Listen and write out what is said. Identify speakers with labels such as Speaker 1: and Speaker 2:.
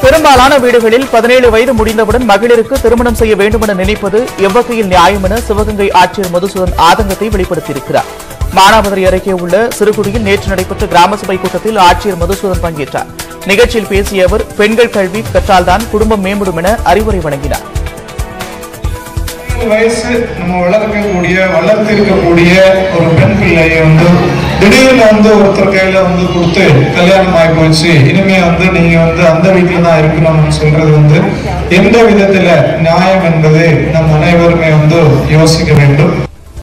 Speaker 1: பெரும்பாலான வீடுகளில் பதினேழு வயது முடிந்தவுடன் மகளிருக்கு திருமணம் செய்ய வேண்டும் என நினைப்பது எவ்வகையில் நியாயம் என சிவகங்கை ஆட்சியர் மதுசூதன் ஆதங்கத்தை வெளிப்படுத்தியிருக்கிறார் மானாமதுரை அருகே உள்ள சிறுகுடியில் நேற்று நடைபெற்ற கிராம சபை கூட்டத்தில் ஆட்சியர் மதுசூதன் பங்கேற்றார் நிகழ்ச்சியில் பேசிய அவர் பெண்கள் கல்வி கற்றால்தான் குடும்பம் மேம்படும் என அறிவுரை வழங்கினார்
Speaker 2: வயசு நம்ம வளர்க்கக்கூடிய வளர்த்திருக்கக்கூடிய ஒரு பெண் பிள்ளையை வந்து திடீர்னு வந்து ஒருத்தர் கையில வந்து கொடுத்து கல்யாணம் ஆகி போச்சு இனிமே வந்து நீங்க வந்து அந்த வீட்டுல தான் இருக்கணும்னு சொல்றது வந்து எந்த விதத்துல நியாயம் என்பதை நம் அனைவருமே வந்து யோசிக்க வேண்டும்